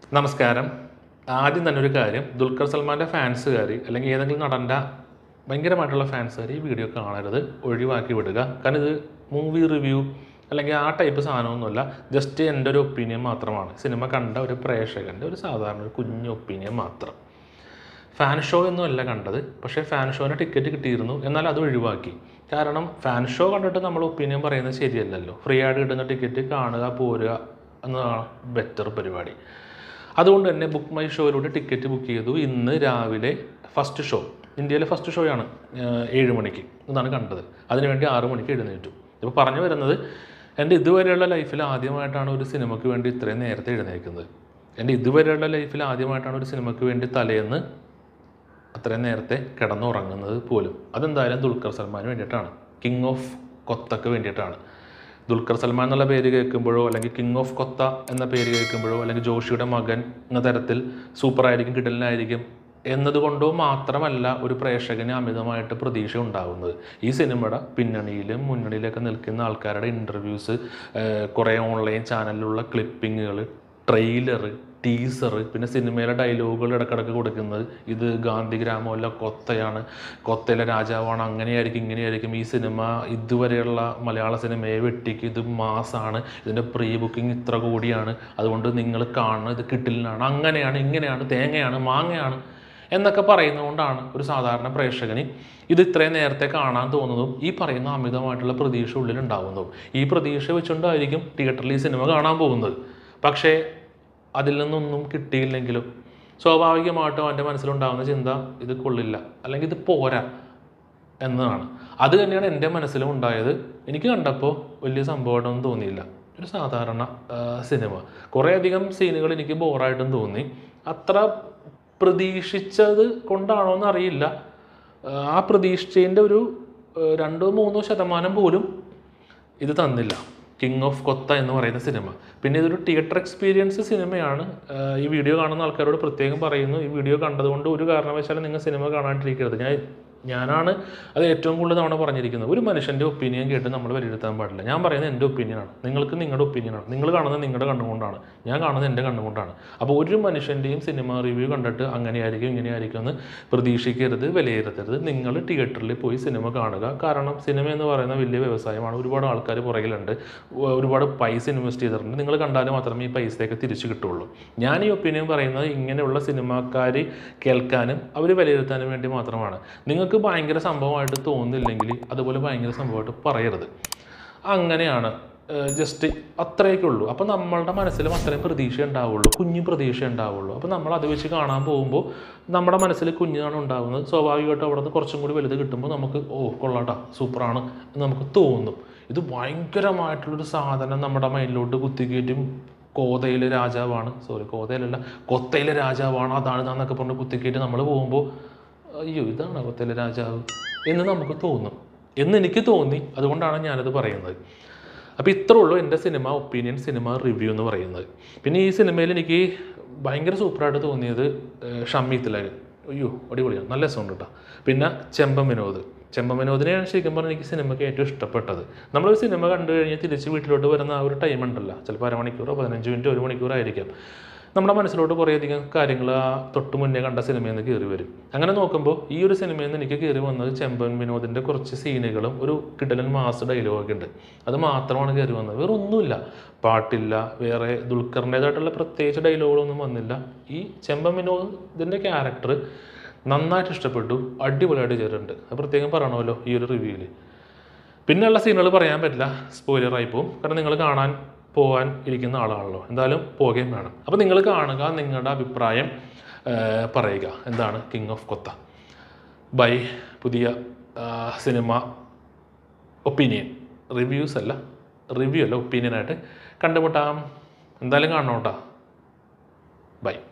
നമസ്കാരം ആദ്യം തന്നെ ഒരു കാര്യം ദുൽഖർ സൽമാൻ്റെ ഫാൻസുകാർ അല്ലെങ്കിൽ ഏതെങ്കിലും നടൻ്റെ ഭയങ്കരമായിട്ടുള്ള ഫാൻസുകാർ ഈ വീഡിയോ കാണരുത് ഒഴിവാക്കി വിടുക കാരണം ഇത് മൂവി റിവ്യൂ അല്ലെങ്കിൽ ആ ടൈപ്പ് സാധനമൊന്നുമല്ല ജസ്റ്റ് എൻ്റെ ഒരു ഒപ്പീനിയൻ മാത്രമാണ് സിനിമ കണ്ട ഒരു പ്രേക്ഷകൻ്റെ ഒരു സാധാരണ ഒരു കുഞ്ഞു ഒപ്പീനിയൻ മാത്രം ഫാൻ ഷോ ഒന്നുമല്ല കണ്ടത് പക്ഷേ ഫാൻ ഷോന് ടിക്കറ്റ് കിട്ടിയിരുന്നു എന്നാൽ അത് ഒഴിവാക്കി കാരണം ഫാൻ ഷോ കണ്ടിട്ട് നമ്മൾ ഒപ്പീനിയൻ പറയുന്നത് ശരിയല്ലല്ലോ ഫ്രീ ആയിട്ട് കിട്ടുന്ന ടിക്കറ്റ് കാണുക പോരുക എന്നതാണ് ബെറ്റർ പരിപാടി അതുകൊണ്ട് തന്നെ ബുക്ക് മൈ ഷോയിലൂടെ ടിക്കറ്റ് ബുക്ക് ചെയ്തു ഇന്ന് രാവിലെ ഫസ്റ്റ് ഷോ ഇന്ത്യയിലെ ഫസ്റ്റ് ഷോയാണ് ഏഹ്, ഏഴ് മണിക്ക് എന്നാണ് കണ്ടത് അതിനുവേണ്ടി ആറ് മണിക്ക് എഴുന്നേറ്റു ഇപ്പോൾ പറഞ്ഞു വരുന്നത് എൻ്റെ ഇതുവരെയുള്ള ലൈഫിൽ ആദ്യമായിട്ടാണ് ഒരു സിനിമയ്ക്ക് വേണ്ടി ഇത്രയും നേരത്തെ എഴുന്നേൽക്കുന്നത് എൻ്റെ ഇതുവരെയുള്ള ലൈഫിൽ ആദ്യമായിട്ടാണ് ഒരു സിനിമയ്ക്ക് വേണ്ടി തലേന്ന് അത്രയും നേരത്തെ കിടന്നുറങ്ങുന്നത് പോലും അതെന്തായാലും ദുൽഖർ സൽമാന് വേണ്ടിയിട്ടാണ് കിങ് ഓഫ് കൊത്തക്ക് വേണ്ടിയിട്ടാണ് ദുൽഖർ സൽമാൻ എന്നുള്ള പേര് കേൾക്കുമ്പോഴോ അല്ലെങ്കിൽ കിങ് ഓഫ് കൊത്ത എന്ന പേര് കേൾക്കുമ്പോഴോ അല്ലെങ്കിൽ ജോഷിയുടെ മകൻ എന്ന തരത്തിൽ സൂപ്പറായിരിക്കും കിടലിനായിരിക്കും എന്നതുകൊണ്ടോ മാത്രമല്ല ഒരു പ്രേക്ഷകന് അമിതമായിട്ട് പ്രതീക്ഷ ഉണ്ടാകുന്നത് ഈ സിനിമയുടെ പിന്നണിയിലും മുന്നണിയിലൊക്കെ നിൽക്കുന്ന ആൾക്കാരുടെ ഇൻ്റർവ്യൂസ് കുറേ ഓൺലൈൻ ചാനലിലുള്ള ക്ലിപ്പിങ്ങുകൾ ട്രെയിലർ ടീസർ പിന്നെ സിനിമയിലെ ഡയലോഗുകൾ ഇടക്കിടക്ക് കൊടുക്കുന്നത് ഇത് ഗാന്ധി ഗ്രാമമല്ല കൊത്തയാണ് കൊത്തയിലെ രാജാവാണ് അങ്ങനെയായിരിക്കും ഇങ്ങനെയായിരിക്കും ഈ സിനിമ ഇതുവരെയുള്ള മലയാള സിനിമയെ വെട്ടിക്ക് ഇത് മാസാണ് ഇതിൻ്റെ പ്രീ ബുക്കിംഗ് ഇത്ര കോടിയാണ് അതുകൊണ്ട് നിങ്ങൾ കാണുന്നത് ഇത് കിട്ടില്ലാണ് അങ്ങനെയാണ് ഇങ്ങനെയാണ് തേങ്ങയാണ് മാങ്ങയാണ് എന്നൊക്കെ പറയുന്നതുകൊണ്ടാണ് ഒരു സാധാരണ പ്രേക്ഷകന് ഇത് ഇത്രയും നേരത്തെ കാണാൻ തോന്നുന്നതും ഈ പറയുന്ന അമിതമായിട്ടുള്ള പ്രതീക്ഷ ഉള്ളിൽ ഉണ്ടാകുന്നതും ഈ പ്രതീക്ഷ വെച്ചുകൊണ്ടായിരിക്കും തിയേറ്ററിൽ ഈ സിനിമ കാണാൻ പോകുന്നത് പക്ഷേ അതിൽ നിന്നൊന്നും കിട്ടിയില്ലെങ്കിലും സ്വാഭാവികമായിട്ടും അവൻ്റെ മനസ്സിലുണ്ടാകുന്ന ചിന്ത ഇത് കൊള്ളില്ല അല്ലെങ്കിൽ ഇത് പോരാ എന്നതാണ് അത് തന്നെയാണ് എൻ്റെ മനസ്സിലും ഉണ്ടായത് എനിക്ക് കണ്ടപ്പോൾ വലിയ സംഭവമായിട്ടൊന്നും തോന്നിയില്ല ഒരു സാധാരണ ആ, സിനിമ കുറേയധികം സീനുകൾ എനിക്ക് ബോറായിട്ടും തോന്നി അത്ര പ്രതീക്ഷിച്ചത് കൊണ്ടാണോ എന്ന് അറിയില്ല ആ, ആ പ്രതീക്ഷിച്ചതിൻ്റെ ഒരു ആ, രണ്ടോ മൂന്നോ ശതമാനം പോലും ഇത് തന്നില്ല കിങ് ഓഫ് കൊത്ത എന്ന് പറയുന്ന സിനിമ പിന്നെ ഇതൊരു തിയേറ്റർ എക്സ്പീരിയൻസ് സിനിമയാണ് ആഹ് ഈ വീഡിയോ കാണുന്ന ആൾക്കാരോട് പ്രത്യേകം പറയുന്നു ഈ വീഡിയോ കണ്ടതുകൊണ്ട് ഒരു കാരണവശാലും നിങ്ങൾ സിനിമ കാണാണ്ടിരിക്കരുത് ഞാൻ ഞാനാണ് അത് ഏറ്റവും കൂടുതൽ തവണ പറഞ്ഞിരിക്കുന്നത് ഒരു മനുഷ്യൻ്റെ ഒപ്പീനിയൻ കേട്ട് നമ്മൾ വിലയിരുത്താൻ പാടില്ല ഞാൻ പറയുന്നത് എൻ്റെ ഒപ്പീനിയനാണ് നിങ്ങൾക്ക് നിങ്ങളുടെ ഒപ്പീനിയനാണ് നിങ്ങൾ കാണുന്നത് നിങ്ങളുടെ കണ്ണുകൊണ്ടാണ് ഞാൻ കാണുന്നത് എൻ്റെ കണ്ണുകൊണ്ടാണ് അപ്പോൾ ഒരു മനുഷ്യൻ്റെയും സിനിമ റിവ്യൂ കണ്ടിട്ട് അങ്ങനെയായിരിക്കും ഇങ്ങനെയായിരിക്കും എന്ന് പ്രതീക്ഷിക്കരുത് വിലയിരുത്തരുത് നിങ്ങൾ തിയേറ്ററിൽ പോയി സിനിമ കാണുക കാരണം സിനിമ എന്ന് പറയുന്ന വലിയ വ്യവസായമാണ് ഒരുപാട് ആൾക്കാർ പുറകിലുണ്ട് ഒ- ഒരുപാട് പൈസ ഇൻവെസ്റ്റ് ചെയ്തിട്ടുണ്ട് നിങ്ങൾ കണ്ടാൽ മാത്രമേ ഈ പൈസയൊക്കെ തിരിച്ചു കിട്ടുള്ളൂ ഞാൻ ഈ ഒപ്പീനിയൻ പറയുന്നത് ഇങ്ങനെയുള്ള സിനിമാക്കാർ കേൾക്കാനും അവർ വിലയിരുത്താനും വേണ്ടി മാത്രമാണ് നിങ്ങൾക്ക് ഭയങ്കര സംഭവമായിട്ട് തോന്നുന്നില്ലെങ്കിൽ അതുപോലെ ഭയങ്കര സംഭവമായിട്ട് പറയരുത് അങ്ങനെയാണ് ജസ്റ്റ് അത്രയൊക്കെ ഉള്ളൂ അപ്പോൾ നമ്മളുടെ മനസ്സിലും അത്രയും പ്രതീക്ഷ ഉണ്ടാവുള്ളൂ കുഞ്ഞു പ്രതീക്ഷ ഉണ്ടാവുള്ളൂ അപ്പോൾ നമ്മൾ അത് വെച്ച് കാണാൻ പോകുമ്പോൾ നമ്മുടെ മനസ്സിൽ കുഞ്ഞാണ് ഉണ്ടാകുന്നത് സ്വാഭാവികമായിട്ടും അവിടെ നിന്ന് കുറച്ചും കൂടി വലുത് കിട്ടുമ്പോൾ നമുക്ക് ഓ കൊള്ളാട്ടാ സൂപ്പറാണ് എന്ന് നമുക്ക് തോന്നും ഇത് ഭയങ്കരമായിട്ടുള്ളൊരു സാധനം നമ്മുടെ മൈൻഡിലോട്ട് കുത്തിക്കയറ്റും കോതയിലെ രാജാവാണ് സോറി കോതയിലല്ല കൊത്തയിലെ രാജാവാണ് അതാണ് ഇതാന്നൊക്കെ പറഞ്ഞ് കുത്തിക്കയറ്റി നമ്മൾ പോകുമ്പോൾ അയ്യോ ഇതാണ് കൊത്തയിലെ രാജാവ് എന്ന് നമുക്ക് തോന്നും എന്ന് എനിക്ക് തോന്നി അതുകൊണ്ടാണ് ഞാനത് പറയുന്നത് അപ്പോൾ ഇത്രേ ഉള്ളൂ എൻ്റെ സിനിമ ഒപ്പീനിയൻ സിനിമ റിവ്യൂ എന്ന് പറയുന്നത് പിന്നെ ഈ സിനിമയിൽ എനിക്ക് ഭയങ്കര സൂപ്പറായിട്ട് തോന്നിയത് ഏഹ്, ഷമ്മി തിലകൻ അയ്യോ അടിപൊളിയാണ് നല്ല സൗണ്ട് കേട്ടോ പിന്നെ ചെമ്പൻ വിനോദ് ചെമ്പൻ വിനോദിനെയാണ് ശരിക്കും പറഞ്ഞാൽ എനിക്ക് സിനിമയ്ക്ക് ഏറ്റവും ഇഷ്ടപ്പെട്ടത് നമ്മളൊരു സിനിമ കണ്ടു കഴിഞ്ഞ് തിരിച്ച് വീട്ടിലോട്ട് വരുന്ന ആ ഒരു ടൈം ഉണ്ടല്ലോ ചിലപ്പോൾ അരമണിക്കൂറോ പതിനഞ്ച് മിനിറ്റ് ഒരു മണിക്കൂറായിരിക്കാം നമ്മുടെ മനസ്സിലോട്ട് കുറേയധികം കാര്യങ്ങൾ ആ തൊട്ട് മുന്നേ കണ്ട സിനിമയിൽ നിന്ന് കയറി വരും അങ്ങനെ നോക്കുമ്പോൾ ഈ ഒരു സിനിമയിൽ നിന്ന് എനിക്ക് കയറി വന്നത് ചെമ്പൻ വിനോദിൻ്റെ കുറച്ച് സീനുകളും ഒരു കിടലൻ മാസ് ഡയലോഗൊക്കെ ഉണ്ട് അത് മാത്രമാണ് കയറി വന്നത് വേറെ ഒന്നുമില്ല പാട്ടില്ല വേറെ ദുൽഖറിൻ്റേതായിട്ടുള്ള പ്രത്യേകിച്ച് ഡയലോഗുകളൊന്നും വന്നില്ല ഈ ചെമ്പൻ വിനോദിൻ്റെ ക്യാരക്ടർ നന്നായിട്ട് ഇഷ്ടപ്പെട്ടു അടിപൊളിയായിട്ട് ചെയ്തിട്ടുണ്ട് അത് പ്രത്യേകം പറയണമല്ലോ ഈ ഒരു റിവ്യൂവിൽ പിന്നെയുള്ള സീനുകൾ പറയാൻ പറ്റില്ല സ്പോയിലറായി പോകും കാരണം നിങ്ങൾ കാണാൻ പോകാൻ ഇരിക്കുന്ന ആളാണല്ലോ എന്തായാലും പോവുകയും വേണം അപ്പോൾ നിങ്ങൾ കാണുക നിങ്ങളുടെ അഭിപ്രായം ആ, പറയുക എന്താണ് കിങ് ഓഫ് കൊത്ത ബൈ പുതിയ ആ, സിനിമ ഒപ്പീനിയൻ റിവ്യൂസ് അല്ല റിവ്യൂ അല്ല ഒപ്പീനിയനായിട്ട് കണ്ടുമുട്ടാം എന്തായാലും കാണണം കേട്ടോ ബൈ